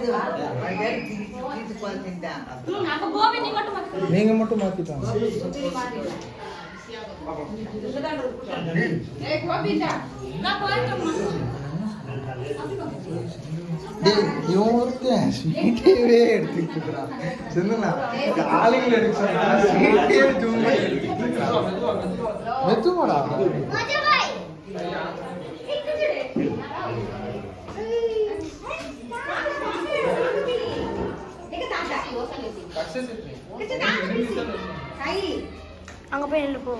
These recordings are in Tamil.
அப்ப கோபி நீ மட்டும் மாத்திக்கோ. நீங்க மட்டும் மாத்திட்டாங்க நான் போயிட்டேம்மா. டேய் இவன் ஒருத்தன் ஸ்வீட்டேவே எடுத்துட்டு இருக்கிறான் சொன்னா ஆளுங்களை எடுக்க சொன்னா ஸ்வீட்டே சும்மா எடுத்துட்டு இருக்கிறான் மெத்துமாடா அங்க போய் நின்று போ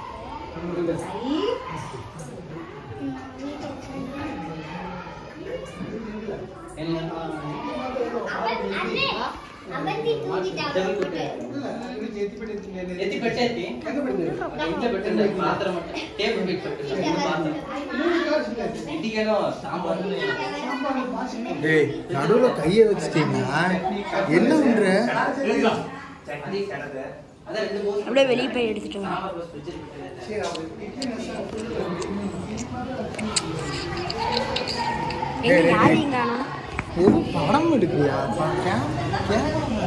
ఎత్తి పెట్టేది ఇంట్లో పెట్టండి మాత్రం టేబుల్ పెట్టి పెట్టండి మాత్రం ఇంటికేనో సాంబార్ டேய் நடுவுல கைய வச்சுட்டீங்கன்னா என்ன பண்ற చట్నీ కడద అదే రెండు మూడు அப்படியே வெளியே போய் எடுத்துட்டு வா సాంబార్ పోసి ఫ్రిడ్జ్ எங்க யாரையும் காணோம் எதுவும் படம் எடுக்கிறியா பா- கே- கேமரா